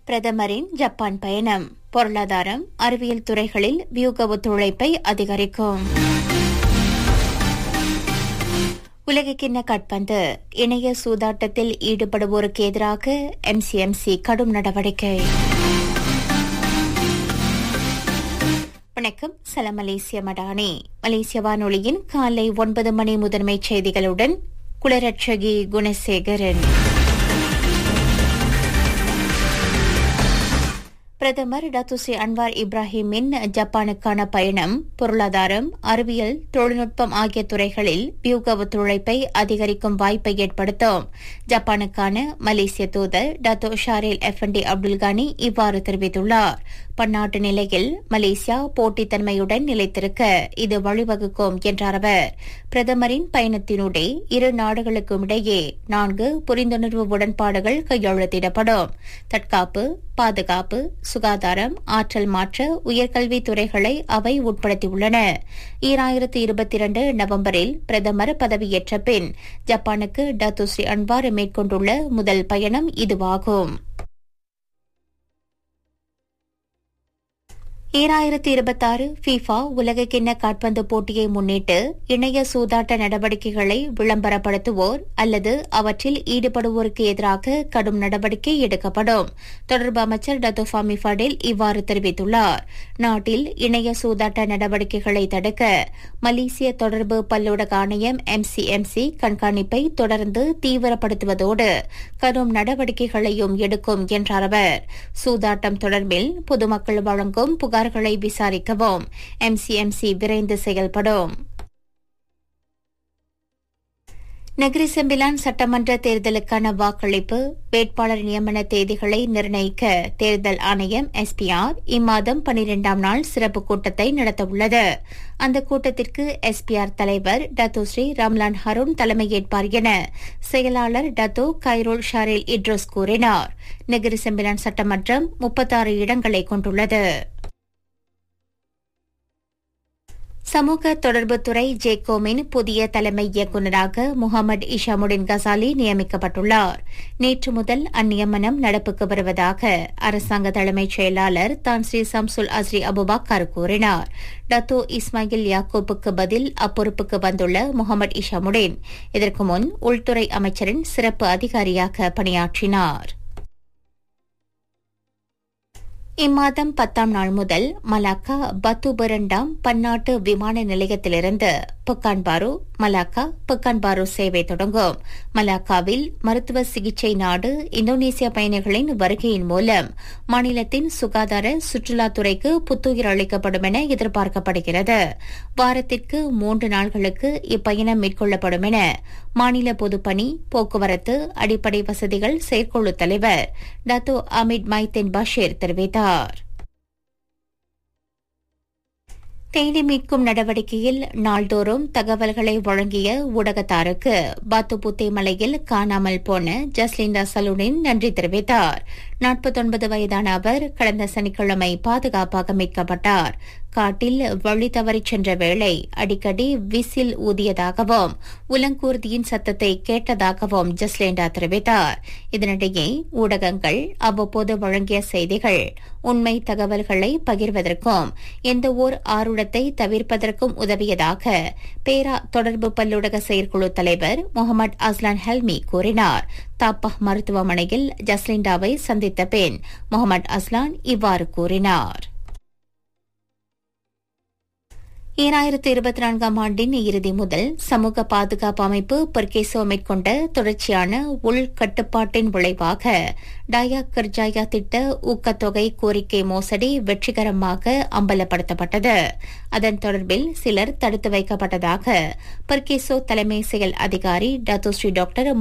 பிரதமரின் ஜப்பான் பயணம் பொருளாதாரம் அறிவியல் துறைகளில் வியூக ஒத்துழைப்பை அதிகரிக்கும் உலகக்கிண்ண காட்பந்து இணைய சூதாட்டத்தில் ஈடுபடுவோருக்கு எதிராக எம்சிஎம்சி கடும் நடவடிக்கை வணக்கம் சல மலேசிய மடானி மலேசிய வானொலியின் காலை ஒன்பது மணி முதன்மைச் செய்திகளுடன் குளரட்சகி குணசேகரன் பிரதமர் டத்துசி அன்வார் இப்ராஹிமின் ஜப்பானுக்கான பயணம் பொருளாதாரம் அறிவியல் தொழில்நுட்பம் ஆகிய துறைகளில் வியூக ஒத்துழைப்பை அதிகரிக்கும் வாய்ப்பை ஏற்படுத்தும் ஜப்பானுக்கான மலேசிய தூதர் டத்தோ ஷாரில் எஃப்என்டி அப்துல் கானி இவ்வாறு தெரிவித்துள்ளார் பன்னாட்டு நிலையில் மலேசியா போட்டித்தன்மையுடன் நிலைத்திருக்க இது வழிவகுக்கும் என்றார் அவர் பிரதமரின் பயணத்தினூடே இரு நாடுகளுக்கும் இடையே நான்கு புரிந்துணர்வு உடன்பாடுகள் கையெழுத்திடப்படும் தற்காப்பு பாதுகாப்பு சுகாதாரம் ஆற்றல் மாற்ற உயர்கல்வி துறைகளை அவை உட்படுத்தியுள்ளன ஈராயிரத்து இருபத்தி இரண்டு நவம்பரில் பிரதமர் பதவியேற்ற பின் ஜப்பானுக்கு டத்துஸ்ரீ அன்வார் மேற்கொண்டுள்ள முதல் பயணம் இதுவாகும் ஈராயிரத்தி இருபத்தாறு ஃபீஃபா உலகக்கிண்ண காட்பந்து போட்டியை முன்னிட்டு இணைய சூதாட்ட நடவடிக்கைகளை விளம்பரப்படுத்துவோர் அல்லது அவற்றில் ஈடுபடுவோருக்கு எதிராக கடும் நடவடிக்கை எடுக்கப்படும் தொடர்பு அமைச்சர் டத்தோஃபாமி ஃபடேல் இவ்வாறு தெரிவித்துள்ளார் நாட்டில் இணைய சூதாட்ட நடவடிக்கைகளை தடுக்க மலேசிய தொடர்பு பல்லூடக ஆணையம் எம்சிஎம்சி கண்காணிப்பை தொடர்ந்து தீவிரப்படுத்துவதோடு கடும் நடவடிக்கைகளையும் எடுக்கும் என்றார் அவர் சூதாட்டம் தொடர்பில் பொதுமக்கள் வழங்கும் புகார் புகார்களை விசாரிக்கவும் எம்சிஎம்சி விரைந்து செயல்படும் நகரி செம்பிலான் சட்டமன்ற தேர்தலுக்கான வாக்களிப்பு வேட்பாளர் நியமன தேதிகளை நிர்ணயிக்க தேர்தல் ஆணையம் எஸ்பிஆர் இம்மாதம் பனிரெண்டாம் நாள் சிறப்பு கூட்டத்தை நடத்தவுள்ளது அந்த கூட்டத்திற்கு எஸ்பிஆர் தலைவர் டத்தோ ஸ்ரீ ரம்லான் ஹருண் தலைமையேற்பார் என செயலாளர் டத்தோ கைரோல் ஷாரில் இட்ரோஸ் கூறினார் நெகிரி செம்பிலான் சட்டமன்றம் முப்பத்தாறு இடங்களை கொண்டுள்ளது சமூக தொடர்புத்துறை ஜேகோமின் புதிய தலைமை இயக்குநராக முகமது இஷாமுடின் கசாலி நியமிக்கப்பட்டுள்ளார் நேற்று முதல் அந்நியமனம் நடப்புக்கு வருவதாக அரசாங்க தலைமைச் செயலாளர் தான் ஸ்ரீ சம்சுல் அஸ்ரி அபுபாக்கர் கூறினார் டத்தோ இஸ்மாயில் யாக்கூப்புக்கு பதில் அப்பொறுப்புக்கு வந்துள்ள முகமது இஷாமுடின் இதற்கு முன் உள்துறை அமைச்சரின் சிறப்பு அதிகாரியாக பணியாற்றினார் இம்மாதம் பத்தாம் நாள் முதல் மலாக்கா பத்துபரண்டாம் பன்னாட்டு விமான நிலையத்திலிருந்து புக்கான்பாரு மலாக்கா புக்கான்பாரு சேவை தொடங்கும் மலாக்காவில் மருத்துவ சிகிச்சை நாடு இந்தோனேசிய பயணிகளின் வருகையின் மூலம் மாநிலத்தின் சுகாதார சுற்றுலாத்துறைக்கு புத்துயிர் அளிக்கப்படும் என எதிர்பார்க்கப்படுகிறது வாரத்திற்கு மூன்று நாள்களுக்கு இப்பயணம் மேற்கொள்ளப்படும் என மாநில பொதுப்பணி போக்குவரத்து அடிப்படை வசதிகள் செயற்குழு தலைவர் டத்தோ அமித் மைத்தென் பஷீர் தெரிவித்தார் தேடி மீட்கும் நடவடிக்கையில் நாள்தோறும் தகவல்களை வழங்கிய ஊடகத்தாருக்கு பாத்துபுத்தே மலையில் காணாமல் போன ஜஸ்லிண்டா சலூனின் நன்றி தெரிவித்தார் நாற்பத்தொன்பது வயதான அவர் கடந்த சனிக்கிழமை பாதுகாப்பாக மீட்கப்பட்டார் காட்டில் வழி தவறிச் சென்ற வேளை அடிக்கடி விசில் ஊதியதாகவும் உலங்கூர்தியின் சத்தத்தை கேட்டதாகவும் ஜஸ்லேண்டா தெரிவித்தார் இதனிடையே ஊடகங்கள் அவ்வப்போது வழங்கிய செய்திகள் உண்மை தகவல்களை பகிர்வதற்கும் எந்தவோர் ஆருடத்தை தவிர்ப்பதற்கும் உதவியதாக பேரா தொடர்பு பல்லுடக செயற்குழு தலைவர் முகமது அஸ்லான் ஹெல்மி கூறினார் தாப்பஹ் மருத்துவமனையில் ஜஸ்லிண்டாவை சந்தித்த பின் முகமது அஸ்லான் இவ்வாறு கூறினார் ஈராயிரத்து இருபத்தி நான்காம் ஆண்டின் இறுதி முதல் சமூக பாதுகாப்பு அமைப்பு பெர்கேசோ மேற்கொண்ட தொடர்ச்சியான உள்கட்டுப்பாட்டின் விளைவாக டயா கர்ஜாயா திட்ட ஊக்கத்தொகை கோரிக்கை மோசடி வெற்றிகரமாக அம்பலப்படுத்தப்பட்டது அதன் தொடர்பில் சிலர் தடுத்து வைக்கப்பட்டதாக பெர்கேசோ தலைமை செயல் அதிகாரி டத்தோஸ்ரீ டாக்டர்